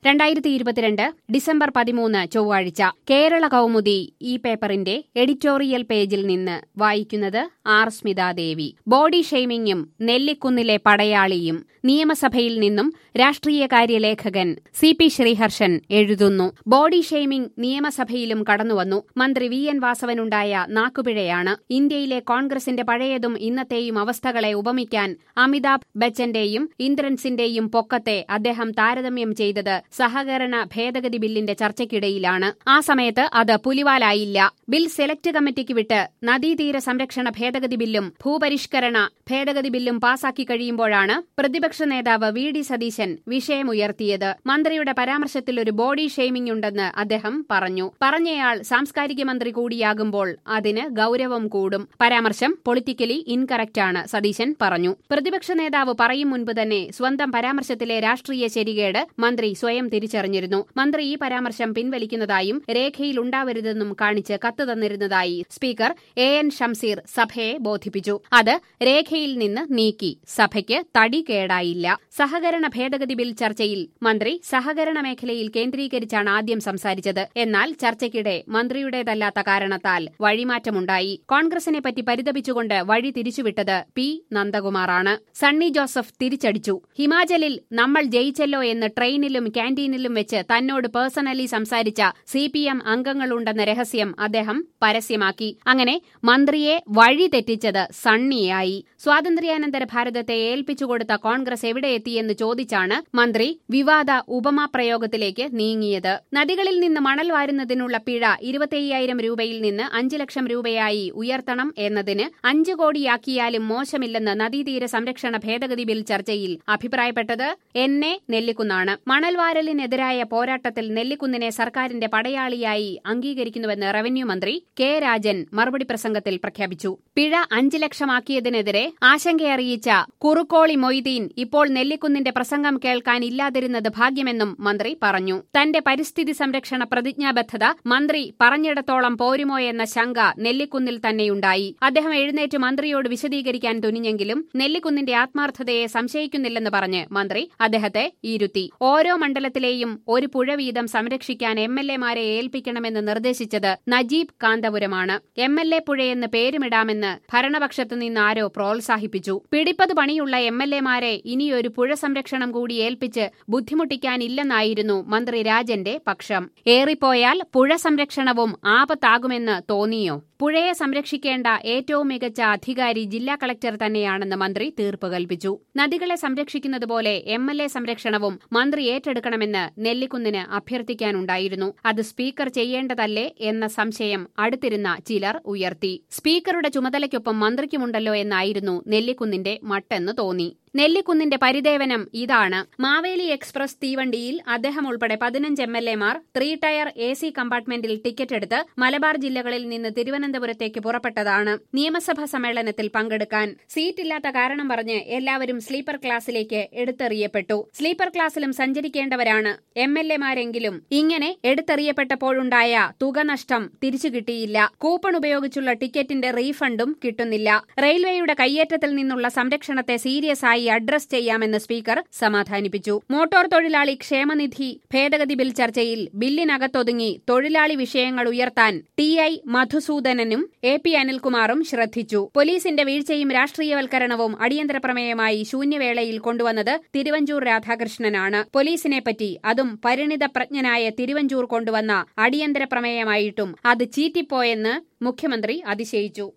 രണ്ടായിരത്തി ഇരുപത്തിരണ്ട് ഡിസംബർ പതിമൂന്ന് ചൊവ്വാഴ്ച കേരള കൗമുദി ഈ പേപ്പറിന്റെ എഡിറ്റോറിയൽ പേജിൽ നിന്ന് വായിക്കുന്നത് ആർ സ്മിതാദേവി ബോഡി ഷെയ്മിങ്ങും നെല്ലിക്കുന്നിലെ പടയാളിയും നിയമസഭയിൽ നിന്നും രാഷ്ട്രീയകാര്യ ലേഖകൻ സി പി ശ്രീഹർഷൻ എഴുതുന്നു ബോഡി ഷെയ്മിംഗ് നിയമസഭയിലും കടന്നുവന്നു മന്ത്രി വി എൻ വാസവനുണ്ടായ നാക്കുപിഴയാണ് ഇന്ത്യയിലെ കോൺഗ്രസിന്റെ പഴയതും ഇന്നത്തെയും അവസ്ഥകളെ ഉപമിക്കാൻ അമിതാഭ് ബച്ചന്റെയും ഇന്ദ്രൻസിന്റെയും പൊക്കത്തെ അദ്ദേഹം താരതമ്യം ചെയ്തത് സഹകരണ ഭേദഗതി ബില്ലിന്റെ ചർച്ചയ്ക്കിടയിലാണ് ആ സമയത്ത് അത് പുലിവാലായില്ല ബിൽ സെലക്ട് കമ്മിറ്റിക്ക് വിട്ട് നദീതീര സംരക്ഷണ ഭേദഗതി ബില്ലും ഭൂപരിഷ്കരണ ഭേദഗതി ബില്ലും പാസാക്കി കഴിയുമ്പോഴാണ് പ്രതിപക്ഷ നേതാവ് വി ഡി സതീശൻ വിഷയമുയർത്തിയത് മന്ത്രിയുടെ പരാമർശത്തിൽ ഒരു ബോഡി ഷെയ്മിംഗ് ഉണ്ടെന്ന് അദ്ദേഹം പറഞ്ഞു പറഞ്ഞയാൾ സാംസ്കാരിക മന്ത്രി കൂടിയാകുമ്പോൾ അതിന് ഗൌരവം കൂടും പരാമർശം പൊളിറ്റിക്കലി ഇൻകറക്റ്റാണ് സതീശൻ പറഞ്ഞു പ്രതിപക്ഷ നേതാവ് പറയും മുൻപ് തന്നെ സ്വന്തം പരാമർശത്തിലെ രാഷ്ട്രീയ ശരികേട് മന്ത്രി സ്വയം തിരിച്ചറിഞ്ഞിരുന്നു മന്ത്രി ഈ പരാമർശം പിൻവലിക്കുന്നതായും രേഖയിൽ ഉണ്ടാവരുതെന്നും കാണിച്ച് കത്ത് തന്നിരുന്നതായി സ്പീക്കർ എ എൻ ഷംസീർ സഭയെ ബോധിപ്പിച്ചു അത് രേഖയിൽ നിന്ന് നീക്കി സഭയ്ക്ക് തടി കേടായില്ല സഹകരണ ഭേദഗതി ബിൽ ചർച്ചയിൽ മന്ത്രി സഹകരണ മേഖലയിൽ കേന്ദ്രീകരിച്ചാണ് ആദ്യം സംസാരിച്ചത് എന്നാൽ ചർച്ചയ്ക്കിടെ മന്ത്രിയുടേതല്ലാത്ത കാരണത്താൽ വഴിമാറ്റമുണ്ടായി കോൺഗ്രസിനെ പറ്റി പരിതപിച്ചുകൊണ്ട് വഴി തിരിച്ചുവിട്ടത് പി നന്ദകുമാറാണ് സണ്ണി ജോസഫ് തിരിച്ചടിച്ചു ഹിമാചലിൽ നമ്മൾ ജയിച്ചല്ലോ എന്ന് ട്രെയിനിലും ക്യാന്റീനിലും വെച്ച് തന്നോട് പേഴ്സണലി സംസാരിച്ച സി പി എം അംഗങ്ങളുണ്ടെന്ന രഹസ്യം അദ്ദേഹം പരസ്യമാക്കി അങ്ങനെ മന്ത്രിയെ വഴി തെറ്റിച്ചത് സണ്ണിയായി സ്വാതന്ത്ര്യാനന്തര ഭാരതത്തെ ഏൽപ്പിച്ചുകൊടുത്ത കോൺഗ്രസ് എവിടെ എത്തിയെന്ന് ചോദിച്ചാണ് മന്ത്രി വിവാദ ഉപമാ പ്രയോഗത്തിലേക്ക് നീങ്ങിയത് നദികളിൽ നിന്ന് മണൽ വാരുന്നതിനുള്ള പിഴ ഇരുപത്തിയ്യായിരം രൂപയിൽ നിന്ന് അഞ്ച് ലക്ഷം രൂപയായി ഉയർത്തണം എന്നതിന് അഞ്ച് കോടിയാക്കിയാലും മോശമില്ലെന്ന് നദീതീര സംരക്ഷണ ഭേദഗതി ബിൽ ചർച്ചയിൽ അഭിപ്രായപ്പെട്ടത് എന്നെ നെല്ലിക്കുന്നാണ് മണൽ വാരലിനെതിരായ പോരാട്ടത്തിൽ നെല്ലിക്കുന്നിനെ സർക്കാരിന്റെ പടയാളിയായി അംഗീകരിക്കുന്നുവെന്ന് റവന്യൂ മന്ത്രി കെ രാജൻ മറുപടി പ്രസംഗത്തിൽ പ്രഖ്യാപിച്ചു പിഴ അഞ്ച് ലക്ഷമാക്കിയതിനെതിരെ ആശങ്കയറിയിച്ച കുറുക്കോളി മൊയ്തീൻ ഇപ്പോൾ നെല്ലിക്കുന്നിന്റെ പ്രസംഗം കേൾക്കാൻ ഇല്ലാതിരുന്നത് ഭാഗ്യമെന്നും മന്ത്രി പറഞ്ഞു തന്റെ പരിസ്ഥിതി സംരക്ഷണ പ്രതിജ്ഞാബദ്ധത മന്ത്രി പറഞ്ഞിടത്തോളം പോരുമോ എന്ന ശങ്ക നെല്ലിക്കുന്നിൽ തന്നെയുണ്ടായി അദ്ദേഹം എഴുന്നേറ്റ് മന്ത്രിയോട് വിശദീകരിക്കാൻ തുനിഞ്ഞെങ്കിലും നെല്ലിക്കുന്നിന്റെ ആത്മാർത്ഥതയെ സംശയിക്കുന്നില്ലെന്ന് പറഞ്ഞ് മന്ത്രി അദ്ദേഹത്തെ ഇരുത്തി ഓരോ മണ്ഡലത്തിലെയും ഒരു പുഴ വീതം സംരക്ഷിക്കാൻ എം എൽ എമാരെ ഏൽപ്പിക്കണമെന്ന് നിർദ്ദേശിച്ചത് നജീബ് കാന്തപുരമാണ് എം എൽ എ പുഴയെന്ന് പേരുമിടാമെന്ന് ഭരണപക്ഷത്തു നിന്ന് ആരോ പ്രോത്സാഹിപ്പിച്ചു പിടിപ്പത് പണിയുള്ള എം എൽ എമാരെ ഇനിയൊരു പുഴ സംരക്ഷണം കൂടി ഏൽപ്പിച്ച് ബുദ്ധിമുട്ടിക്കാനില്ലെന്നായിരുന്നു മന്ത്രി രാജന്റെ പക്ഷം ഏറിപ്പോയാൽ പുഴ സംരക്ഷണവും ആപത്താകുമെന്ന് തോന്നിയോ പുഴയെ സംരക്ഷിക്കേണ്ട ഏറ്റവും മികച്ച അധികാരി ജില്ലാ കളക്ടർ തന്നെയാണെന്ന് മന്ത്രി തീർപ്പ് കൽപ്പിച്ചു നദികളെ സംരക്ഷിക്കുന്നതുപോലെ എം എൽ എ സംരക്ഷണവും മന്ത്രി ഏറ്റെടുക്കണമെന്ന് നെല്ലിക്കുന്നിന് അഭ്യർത്ഥിക്കാനുണ്ടായിരുന്നു അത് സ്പീക്കർ ചെയ്യേണ്ടതല്ലേ എന്ന സംശയം അടുത്തിരുന്ന ചിലർ ഉയർത്തി സ്പീക്കറുടെ ചുമതലയ്ക്കൊപ്പം മന്ത്രിക്കുമുണ്ടല്ലോ എന്നായിരുന്നു നെല്ലിക്കുന്നിന്റെ മട്ടെന്ന് തോന്നി നെല്ലിക്കുന്നിന്റെ പരിദേവനം ഇതാണ് മാവേലി എക്സ്പ്രസ് തീവണ്ടിയിൽ അദ്ദേഹം ഉൾപ്പെടെ പതിനഞ്ച് എം എൽ എമാർ ത്രീ ടയർ എ സി കമ്പാർട്ട്മെന്റിൽ ടിക്കറ്റ് എടുത്ത് മലബാർ ജില്ലകളിൽ നിന്ന് തിരുവനന്തപുരത്തേക്ക് പുറപ്പെട്ടതാണ് നിയമസഭാ സമ്മേളനത്തിൽ പങ്കെടുക്കാൻ സീറ്റില്ലാത്ത കാരണം പറഞ്ഞ് എല്ലാവരും സ്ലീപ്പർ ക്ലാസ്സിലേക്ക് എടുത്തെറിയപ്പെട്ടു സ്ലീപ്പർ ക്ലാസ്സിലും സഞ്ചരിക്കേണ്ടവരാണ് എം എൽ എമാരെങ്കിലും ഇങ്ങനെ എടുത്തെറിയപ്പെട്ടപ്പോഴുണ്ടായ തുക നഷ്ടം തിരിച്ചു കിട്ടിയില്ല കൂപ്പൺ ഉപയോഗിച്ചുള്ള ടിക്കറ്റിന്റെ റീഫണ്ടും കിട്ടുന്നില്ല റെയിൽവേയുടെ കയ്യേറ്റത്തിൽ നിന്നുള്ള സംരക്ഷണത്തെ സീരിയസ് ആയി അഡ്രസ് ചെയ്യാമെന്ന് സ്പീക്കർ സമാധാനിപ്പിച്ചു മോട്ടോർ തൊഴിലാളി ക്ഷേമനിധി ഭേദഗതി ബിൽ ചർച്ചയിൽ ബില്ലിനകത്തൊതുങ്ങി തൊഴിലാളി വിഷയങ്ങൾ ഉയർത്താൻ ടി ഐ മധുസൂദനനും എ പി അനിൽകുമാറും ശ്രദ്ധിച്ചു പോലീസിന്റെ വീഴ്ചയും രാഷ്ട്രീയവൽക്കരണവും അടിയന്തര പ്രമേയമായി ശൂന്യവേളയിൽ കൊണ്ടുവന്നത് തിരുവഞ്ചൂർ രാധാകൃഷ്ണനാണ് പോലീസിനെപ്പറ്റി അതും പരിണിതപ്രജ്ഞനായ തിരുവഞ്ചൂർ കൊണ്ടുവന്ന അടിയന്തര പ്രമേയമായിട്ടും അത് ചീറ്റിപ്പോയെന്ന് മുഖ്യമന്ത്രി അതിശയിച്ചു